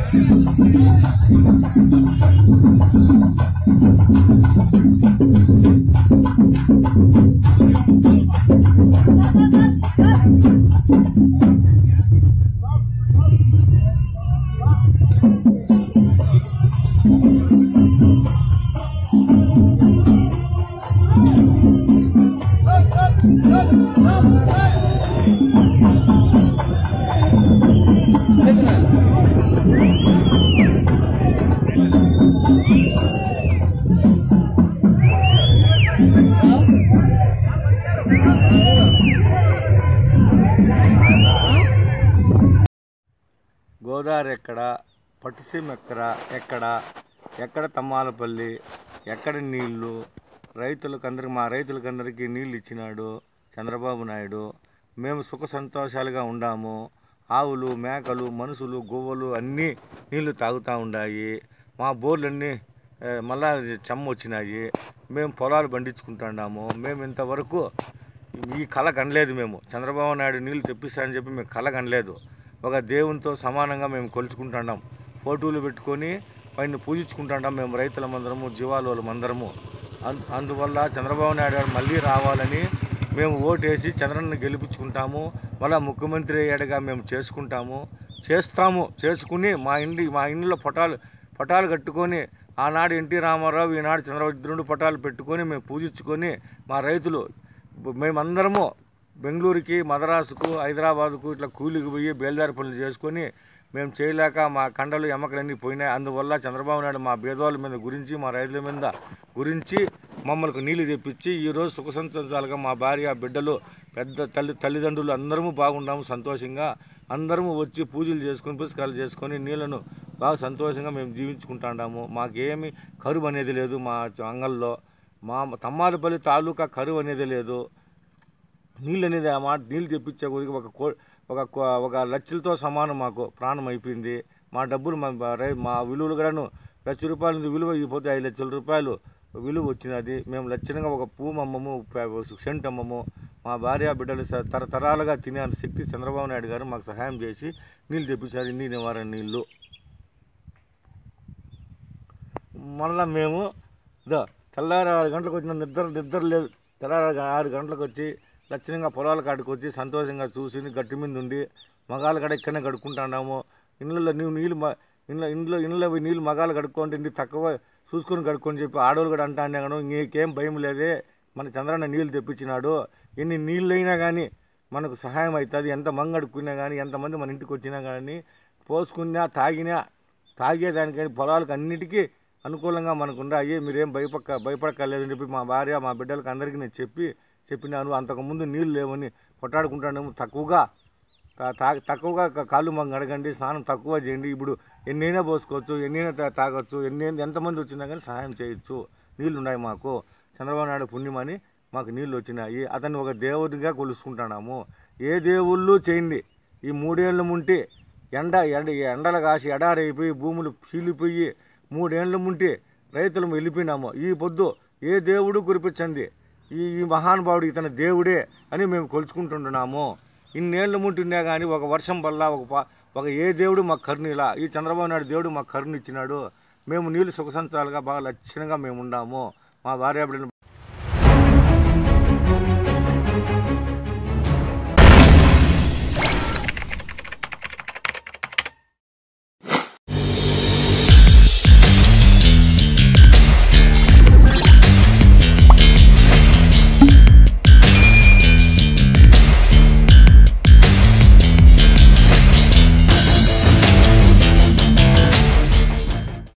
గోదావరి ఎక్కడ పట్టిసీమ ఎక్కడ ఎక్కడ ఎక్కడ తమ్మాలపల్లి ఎక్కడ నీళ్లు రైతులకు అందరికి మా రైతులకు అందరికీ నీళ్ళు ఇచ్చినాడు చంద్రబాబు నాయుడు మేము సుఖ సంతోషాలుగా ఉండాము ఆవులు మేకలు మనుషులు గువ్వలు అన్నీ నీళ్లు తాగుతూ ఉన్నాయి మా బోర్లన్నీ ఆ, మళ్ళా చెమ్మ వచ్చినాయి మేము పొలాలు పండించుకుంటున్నాము మేము ఇంతవరకు ఈ కళ కనలేదు మేము చంద్రబాబు నాయుడు నీళ్లు తెప్పిస్తారని చెప్పి మేము కళ కనలేదు ఒక దేవునితో సమానంగా మేము కొలుచుకుంటున్నాం ఫోటోలు పెట్టుకొని పైన పూజించుకుంటున్నాం మేము రైతులమందరము జీవాలోలమందరము అం- అందువల్ల చంద్రబాబు నాయుడు గారు మళ్ళీ రావాలని మేము ఓటేసి చంద్రన్న గెలిపించుకుంటాము మళ్ళా ముఖ్యమంత్రి అయ్యాడుగా మేము చేసుకుంటాము చేస్తాము చేసుకుని మా ఇంటి మా ఇంట్లో పటాలు పటాలు కట్టుకొని ఆనాడు ఎన్టీ రామారావు ఈనాడు చంద్రబాబు ఇద్దరు పటాలు పెట్టుకొని మేము పూజించుకొని మా రైతులు మేమందరము బెంగళూరుకి మద్రాసుకు హైదరాబాదుకు ఇట్లా కూలికి పోయి బేల్దారి పనులు చేసుకొని మేము చేయలేక మా కండలు ఎమ్మకలన్నీ పోయినాయి అందువల్ల చంద్రబాబు నాయుడు మా భేదవాళ్ళ మీద గురించి మా రైతుల మీద గురించి మమ్మల్ని నీళ్లు తెప్పించి ఈరోజు సుఖ సంతోషాలుగా మా భార్య బిడ్డలు పెద్ద తల్లి తల్లిదండ్రులు అందరము బాగుండాము సంతోషంగా అందరము వచ్చి పూజలు చేసుకొని పుస్తకాలు చేసుకొని నీళ్లను బాగా సంతోషంగా మేము జీవించుకుంటాము మాకేమి కరువు అనేది లేదు మా అంగల్లో మా తమ్మాలపల్లి తాలూకా కరువు అనేది లేదు నీళ్ళు అనేది ఆ మాట నీళ్ళు తెప్పించే కొద్దిగా ఒక కో ఒక కో- ఒక లక్షలతో సమానం మాకు ప్రాణం అయిపోయింది మా డబ్బులు మా మా రై మా విలువలు కూడాను లక్ష రూపాయల నుంచి విలువ అయిపోతే ఐదు లక్షల రూపాయలు విలువ వచ్చినది మేము లక్షణంగా ఒక పువ్వు అమ్మము ప- సెంట్ అమ్మము మా భార్య బిడ్డలు స- తరతరాలుగా తినే అంత శక్తి చంద్రబాబు నాయుడు గారు మాకు సహాయం చేసి నీళ్ళు తెప్పించారు ఇన్ని నివారణ నీళ్ళు మళ్ళా మేము ఇదో తెల్లారి ఆరు గంటలకు వచ్చిన నిద్ర నిద్ర లేదు తెల్లారి ఆరు గంటలకు వచ్చి లక్షణంగా పొలాల కాడికి వచ్చి సంతోషంగా చూసి గట్టి మీద ఉండి మగాళ్ళ కాడ ఇక్కడనే కడుక్కుంటున్నాము ఇళ్ళలో నీవు నీళ్ళు మ- ఇంట్లో ఇంట్లో ఇంట్లో పోయి నీళ్ళు మగాళ్ళు కడుక్కుంటే ఇంటి తక్కువ చూసుకొని కడుక్కొని చెప్పి ఆడవాళ్ళు కూడా అంటా అన్నా నీకేం భయం లేదే మన చంద్రన్న నీళ్ళు తెప్పించినాడు ఎన్ని నీళ్ళు అయినా కానీ మనకు సహాయం అవుతుంది ఎంత మంగ అడుక్కున్నా కానీ ఎంతమంది మన ఇంటికి వచ్చినా కానీ పోసుకున్నా తాగినా తాగేదానికని పొలాలకు అన్నిటికీ అనుకూలంగా మనకు ఉన్నాయి మీరేం భయపక్క భయపడక్కర్లేదని చెప్పి మా భార్య మా బిడ్డలకు అందరికీ నేను చెప్పి చెప్పినాను అంతకుముందు నీళ్ళు లేవని కొట్టాడుకుంటానేమో తక్కువగా తా- తా- తక్కువగా క- కాళ్ళు మంగ అడగండి స్నానం తక్కువ చేయండి ఇప్పుడు ఎన్నైనా పోసుకోవచ్చు ఎన్నైనా తా- తాగొచ్చు ఎన్ని ఎంతమంది వచ్చినా కానీ సహాయం చేయొచ్చు నీళ్ళు ఉన్నాయి మాకు చంద్రబాబు నాయుడు పుణ్యమని మాకు నీళ్ళు వచ్చినాయి అతన్ని ఒక దేవుడిగా కొలుసుకుంటున్నాము ఏ దేవుళ్ళు చేయండి ఈ మూడేళ్ళు ముంటి ఎండ ఎండ ఎండలు కాసి ఎడారైపోయి భూములు చీలిపోయి మూడేళ్ళు ముంటి రైతులు వెళ్ళిపోయినాము ఈ పొద్దు ఏ దేవుడు కురిపించండి ఈ ఈ మహానుభావుడు ఇతని దేవుడే అని మేము కొలుచుకుంటుంటున్నాము ఇన్నేళ్ళు ముంటున్నా కానీ ఒక వర్షం వల్ల ఒక పా- ఒక ఏ దేవుడు మాకు కరుణిలా ఈ చంద్రబాబు నాయుడు దేవుడు మాకు కరుణ ఇచ్చినాడు మేము నీళ్ళు సుఖసంతాలుగా బాగా లక్షణంగా మేము ఉండాము మా భార్య బిడ్డలు